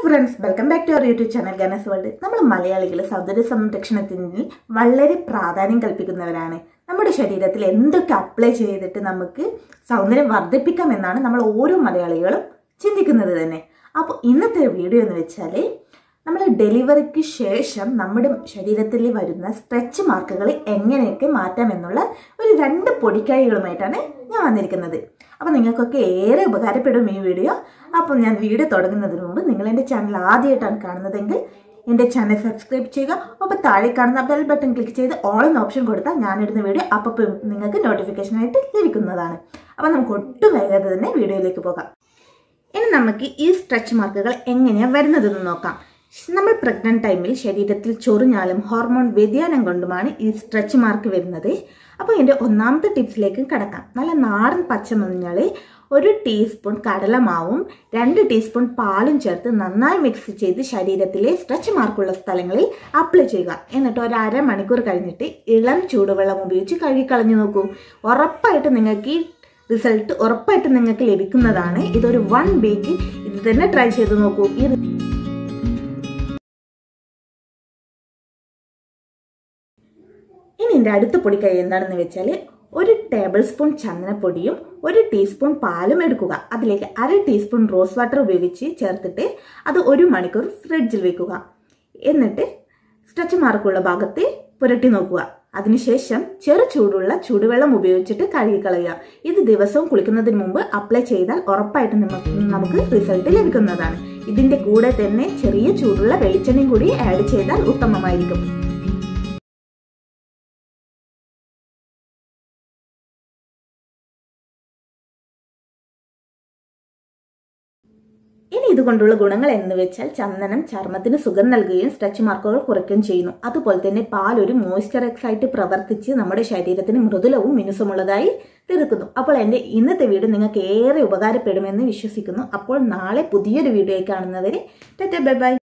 friends welcome back to our YouTube channel Ganas world നമ്മൾ മലയാളികൾ സൗന്ദര്യ സംരക്ഷണത്തിന് വളരെ പ്രാധാന്യം കൽപ്പിക്കുന്നവരാണ് നമ്മുടെ ശരീരത്തിൽ എന്തൊക്കെ അപ്ലൈ ചെയ്തിട്ട് നമുക്ക് സൗന്ദര്യം വർദ്ധിപ്പിക്കാം എന്നാണ് നമ്മൾ ഓരോ മലയാളികളും ചിന്തിക്കുന്നത് തന്നെ അപ്പോൾ ഇന്നത്തെ വീഡിയോ എന്ന് വെച്ചാൽ നമ്മൾ ഡെലിവറിക്ക് ശേഷം നമ്മുടെ ശരീരത്തിൽ വരുന്ന സ്ട്രെച്ച് മാർക്കുകൾ എങ്ങനെയൊക്കെ മാറ്റാം എന്നുള്ള ഒരു രണ്ട് പൊടിക്കായികളുമായിട്ടാണ് ഞാൻ വന്നിരിക്കുന്നത് അപ്പോൾ നിങ്ങൾക്കൊക്കെ ഏറെ ഉപകാരപ്പെടും ഈ വീഡിയോ അപ്പം ഞാൻ വീഡിയോ തുടങ്ങുന്നതിന് മുമ്പ് നിങ്ങൾ എൻ്റെ ചാനൽ ആദ്യമായിട്ടാണ് കാണുന്നതെങ്കിൽ എൻ്റെ ചാനൽ സബ്സ്ക്രൈബ് ചെയ്യുക അപ്പോൾ താഴെ കാണുന്ന ബെൽ ബട്ടൺ ക്ലിക്ക് ചെയ്ത് ഓൾ എന്ന ഓപ്ഷൻ കൊടുത്താൽ ഞാനിടുന്ന വീഡിയോ അപ്പം നിങ്ങൾക്ക് നോട്ടിഫിക്കേഷനായിട്ട് ലഭിക്കുന്നതാണ് അപ്പോൾ നമുക്ക് ഒട്ടും വൈകാതെ തന്നെ വീഡിയോയിലേക്ക് പോകാം ഇനി നമുക്ക് ഈ സ്ട്രെച്ച് മാർക്കുകൾ എങ്ങനെയാണ് വരുന്നതെന്ന് നോക്കാം നമ്മൾ പ്രഗ്നന്റ് ടൈമിൽ ശരീരത്തിൽ ചൊറിഞ്ഞാലും ഹോർമോൺ വ്യതിയാനം കൊണ്ടുമാണ് ഈ സ്ട്രെച്ച് മാർക്ക് വരുന്നത് അപ്പോൾ എൻ്റെ ഒന്നാമത്തെ ടിപ്സിലേക്ക് കടക്കാം നല്ല നാടൻ പച്ചമഞ്ഞൾ ഒരു ടീസ്പൂൺ കടലമാവും രണ്ട് ടീസ്പൂൺ പാലും ചേർത്ത് നന്നായി മിക്സ് ചെയ്ത് ശരീരത്തിലെ സ്ട്രെച്ച് മാർക്കുള്ള സ്ഥലങ്ങളിൽ അപ്ലൈ ചെയ്യുക എന്നിട്ട് ഒരു അരമണിക്കൂർ കഴിഞ്ഞിട്ട് ഇളം ചൂടുവെള്ളം ഉപയോഗിച്ച് കഴുകിക്കളഞ്ഞു നോക്കൂ ഉറപ്പായിട്ട് നിങ്ങൾക്ക് ഈ റിസൾട്ട് ഉറപ്പായിട്ട് നിങ്ങൾക്ക് ലഭിക്കുന്നതാണ് ഇതൊരു വൺ വീക്ക് ഇത് തന്നെ ട്രൈ ചെയ്ത് നോക്കൂ ഈ ഇനി എൻ്റെ അടുത്ത പൊടിക്കൈ എന്താണെന്ന് വെച്ചാൽ ഒരു ടേബിൾ സ്പൂൺ ചന്ദനപ്പൊടിയും ഒരു ടീസ്പൂൺ പാലും എടുക്കുക അതിലേക്ക് അര ടീസ്പൂൺ റോസ് വാട്ടർ ഉപയോഗിച്ച് ചേർത്തിട്ട് അത് ഒരു മണിക്കൂർ ഫ്രിഡ്ജിൽ വെക്കുക എന്നിട്ട് സ്ട്രെച്ച് മാർക്കുള്ള ഭാഗത്ത് പുരട്ടി നോക്കുക അതിനുശേഷം ചെറു ചൂടുള്ള ചൂടുവെള്ളം ഉപയോഗിച്ചിട്ട് കഴുകിക്കളയുക ഇത് ദിവസവും കുളിക്കുന്നതിന് മുമ്പ് അപ്ലൈ ചെയ്താൽ ഉറപ്പായിട്ട് നമുക്ക് റിസൾട്ട് ലഭിക്കുന്നതാണ് ഇതിന്റെ കൂടെ തന്നെ ചെറിയ ചൂടുള്ള വെളിച്ചെണ്ണയും കൂടി ആഡ് ചെയ്താൽ ഉത്തമമായിരിക്കും ഇനി ഇതുകൊണ്ടുള്ള ഗുണങ്ങൾ എന്ന് വെച്ചാൽ ചന്ദനം ചർമ്മത്തിന് സുഖം നൽകുകയും സ്ട്രെച്ച് മാർക്കുകൾ കുറയ്ക്കുകയും ചെയ്യുന്നു അതുപോലെ തന്നെ പാൽ ഒരു മോയ്സ്ചറൈസ് ആയിട്ട് പ്രവർത്തിച്ച് നമ്മുടെ ശരീരത്തിന് മൃദുലവും മിനുസമുള്ളതായി തീർക്കുന്നു അപ്പോൾ എൻ്റെ ഇന്നത്തെ വീഡിയോ നിങ്ങൾക്ക് ഏറെ ഉപകാരപ്പെടുമെന്ന് വിശ്വസിക്കുന്നു അപ്പോൾ നാളെ പുതിയൊരു വീഡിയോ കാണുന്നവരെ ടാറ്റ ബൈ ബൈ